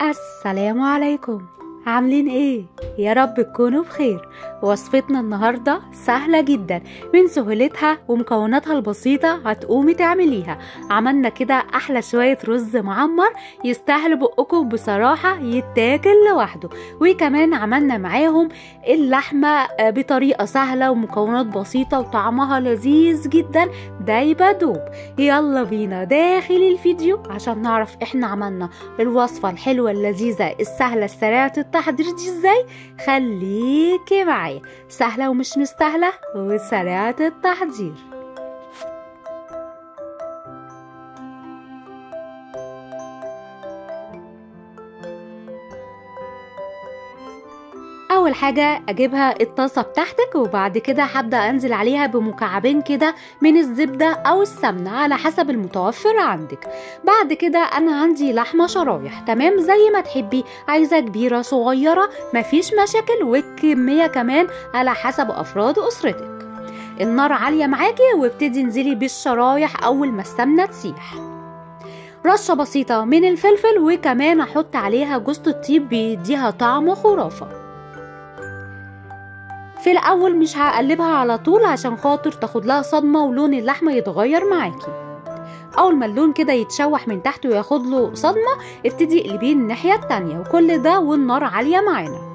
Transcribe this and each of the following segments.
السلام عليكم عاملين ايه يا رب تكونوا بخير وصفتنا النهاردة سهلة جدا من سهولتها ومكوناتها البسيطة هتقومي تعمليها عملنا كده احلى شوية رز معمر يستاهل بقكم بصراحة يتاكل لوحده وكمان عملنا معاهم اللحمة بطريقة سهلة ومكونات بسيطة وطعمها لذيذ جدا دايبة دوب يلا بينا داخل الفيديو عشان نعرف احنا عملنا الوصفة الحلوة اللذيذة السهلة السريعة التحضير دي ازاي خليكي معايا سهلة ومش مستاهلة وسريعة التحضير اول حاجه اجيبها الطاسه بتاعتك وبعد كده هبدا انزل عليها بمكعبين كده من الزبده او السمنه على حسب المتوفر عندك بعد كده انا عندي لحمه شرايح تمام زي ما تحبي عايزه كبيره صغيره مفيش مشاكل والكميه كمان على حسب افراد اسرتك النار عاليه معاكي وابتدي انزلي بالشرايح اول ما السمنه تسيح رشه بسيطه من الفلفل وكمان احط عليها جوز الطيب بيديها طعم خرافه في الاول مش هقلبها على طول عشان خاطر تاخد لها صدمه ولون اللحمه يتغير معاكي اول ما اللون كده يتشوح من تحت وياخد له صدمه ابتدي اقلبيه الناحيه التانية وكل ده والنار عاليه معانا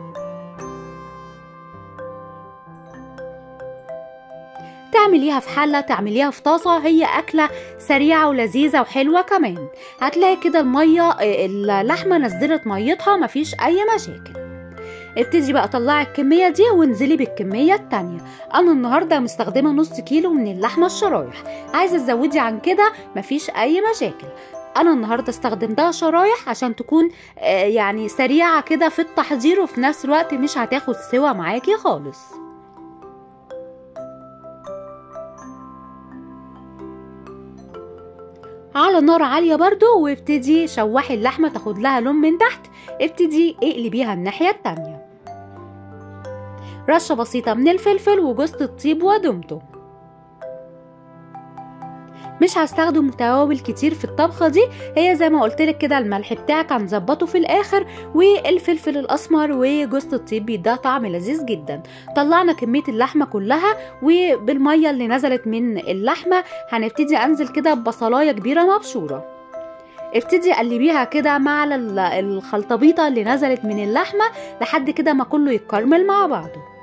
تعمليها في حلة تعمليها في طاسة هي أكلة سريعة ولذيذة وحلوة كمان هتلاقي كده المية اللحمة نزلت ميتها مفيش أي مشاكل ابتدي بقى طلعي الكمية دي وانزلي بالكمية التانية أنا النهاردة مستخدمة نص كيلو من اللحمة الشرايح عايزة تزودي عن كده مفيش أي مشاكل أنا النهاردة استخدمتها شرايح عشان تكون آه يعني سريعة كده في التحضير وفي نفس الوقت مش هتاخد سوا معاكي خالص على نار عالية برضو وابتدي شوحي اللحمة تاخد لها لون من تحت ابتدي اقلبيها الناحية التانية رشة بسيطة من الفلفل وجوز الطيب ودمته مش هستخدم توابل كتير في الطبخة دي هي زي ما قلتلك كده الملح بتاعك هنظبطه في الاخر والفلفل الاسمر وجوز الطيب بيديها طعم لذيذ جدا طلعنا كمية اللحمة كلها وبالمية اللي نزلت من اللحمة هنبتدي انزل كده ببصلاية كبيرة مبشورة ابتدي قلبيها كده مع الخلطبيطة اللي نزلت من اللحمة لحد كده ما كله يتكرمل مع بعضه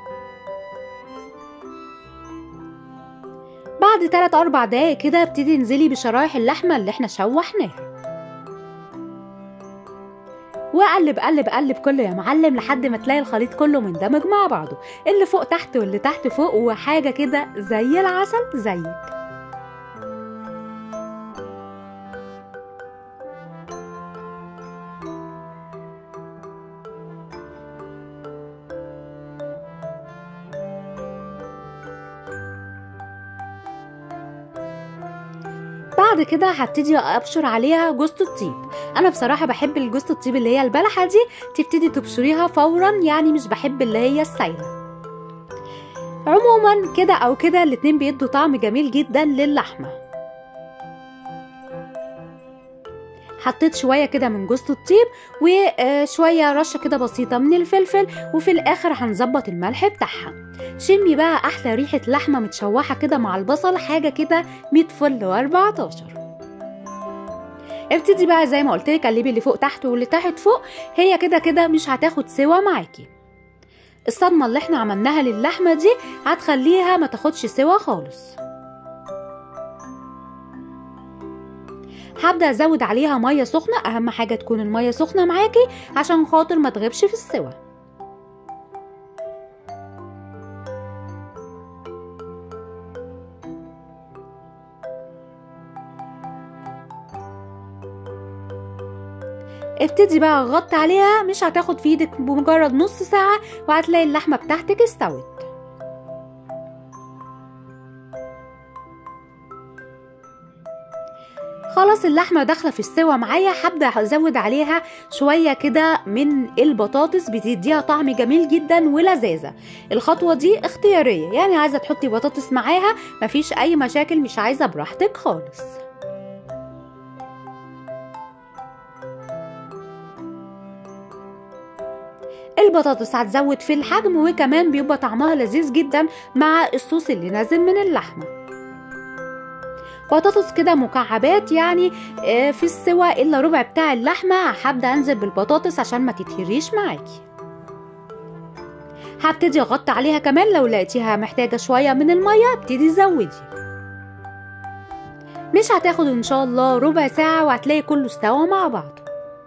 بعد 3 4 دقايق كده ابتدي انزلي بشرايح اللحمه اللي احنا شوحناها وقلب قلب قلب كله يا معلم لحد ما تلاقي الخليط كله مندمج مع بعضه اللي فوق تحت واللي تحت فوق وحاجه كده زي العسل زيك بعد كده هبتدي ابشر عليها جوز الطيب انا بصراحه بحب الجوز الطيب اللي هي البلحه دي تبتدي تبشريها فورا يعني مش بحب اللي هي السايله عموما كده او كده الاتنين بيدوا طعم جميل جدا للحمه حطيت شويه كده من جوز الطيب وشويه رشه كده بسيطه من الفلفل وفي الاخر هنظبط الملح بتاعها شمي بقى احلى ريحه لحمه متشوحه كده مع البصل حاجه كده 100 فل و14 ابتدي بقى زي ما قلت لك قلبي اللي فوق تحت واللي تحت فوق هي كده كده مش هتاخد سوا معاكي الصدمه اللي احنا عملناها للحمه دي هتخليها ما تاخدش سوا خالص هبدا ازود عليها ميه سخنه اهم حاجه تكون الميه سخنه معاكي عشان خاطر ما تغيبش في السوا ابتدي بقى غطي عليها مش هتاخد في ايدك بمجرد نص ساعة وهتلاقي اللحمة بتاعتك استوت خلاص اللحمه داخله في السوا معايا هبدا ازود عليها شويه كده من البطاطس بتديها طعم جميل جدا ولذاذه الخطوه دي اختياريه يعني عايزه تحطي بطاطس معاها مفيش اي مشاكل مش عايزه براحتك خالص البطاطس هتزود في الحجم وكمان بيبقى طعمها لذيذ جدا مع الصوص اللي نازل من اللحمه بطاطس كده مكعبات يعني آه، في السوا الا ربع بتاع اللحمه هبدا انزل بالبطاطس عشان ما تتهريش معاكي هبتدي اغطي عليها كمان لو لقيتيها محتاجه شويه من الميه ابتدي زودي مش هتاخد ان شاء الله ربع ساعه وهتلاقي كله استوى مع بعض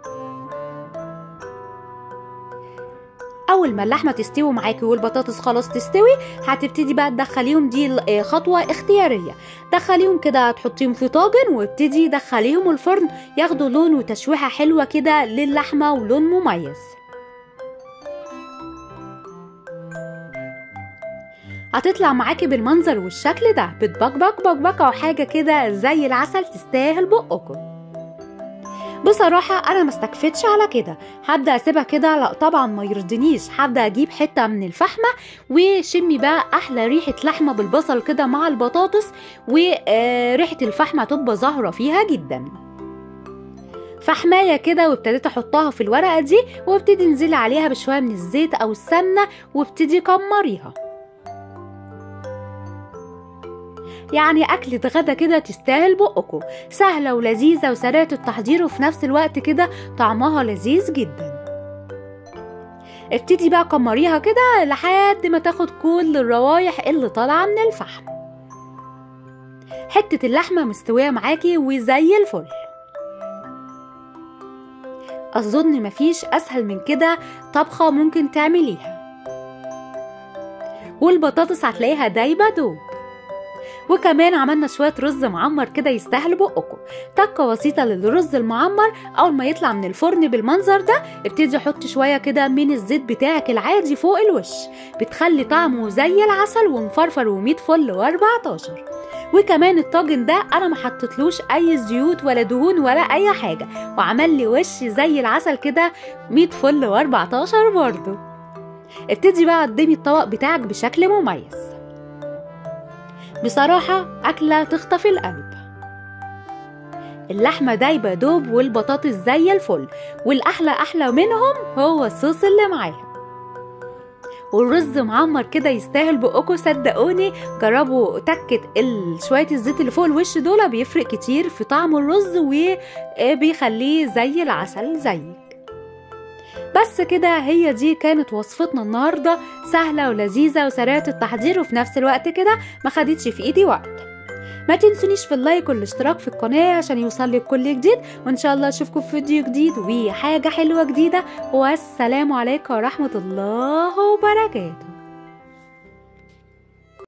اول ما اللحمه تستوي معاكي والبطاطس خلاص تستوي هتبتدي بقى تدخليهم دي ال- خطوه اختياريه دخليهم كده هتحطيهم في طاجن وابتدي دخليهم الفرن ياخدوا لون وتشويحه حلوه كده للحمه ولون مميز هتطلع معاكي بالمنظر والشكل ده بتبكبك بكبكه وحاجه كده زي العسل تستاهل بقكم بصراحة أنا ما استكفتش على كده هبدأ أسيبها كده لا طبعا ما يرضنيش هبدأ أجيب حتة من الفحمة وشمي بقى أحلى ريحة لحمة بالبصل كده مع البطاطس وريحة الفحمة تبقى ظاهرة فيها جدا فحماية كده وابتديت أحطها في الورقة دي وابتدي انزلي عليها بشوية من الزيت أو السمنة وابتدي كمريها يعني أكلة غدا كده تستاهل بقكم سهلة ولذيذة وسريعة التحضير وفي نفس الوقت كده طعمها لذيذ جدا ابتدي بقى كمريها كده لحد ما تاخد كل الروايح اللي طالعة من الفحم حتة اللحمة مستوية معاكي وزي الفل أظن مفيش أسهل من كده طبخة ممكن تعمليها والبطاطس هتلاقيها دايبة دوب وكمان عملنا شوية رز معمر كده يستاهل بقكم تكة بسيطة للرز المعمر أول ما يطلع من الفرن بالمنظر ده ابتدي حط شوية كده من الزيت بتاعك العادي فوق الوش بتخلي طعمه زي العسل ومفرفر وميت فل و14 وكمان الطاجن ده انا ما حطيتلوش اي زيوت ولا دهون ولا اي حاجه وعمل لي وش زي العسل كده 100 فل و14 برضه ابتدي بقى قدمي الطبق بتاعك بشكل مميز بصراحة أكلة تخطف القلب اللحمة دايبة دوب والبطاطس زي الفل والأحلى أحلى منهم هو الصوص اللي معاها والرز معمر كده يستاهل بقكم صدقوني جربوا تكة ال- شوية الزيت اللي فوق الوش دول بيفرق كتير في طعم الرز وبيخليه زي العسل زيك بس كده هي دي كانت وصفتنا النهارده سهله ولذيذه وسريعه التحضير وفي نفس الوقت كده ما خدتش في ايدي وقت ما تنسونيش في اللايك والاشتراك في القناه عشان يوصلك كل جديد وان شاء الله اشوفكم في فيديو جديد وحاجه حلوه جديده والسلام عليكم ورحمه الله وبركاته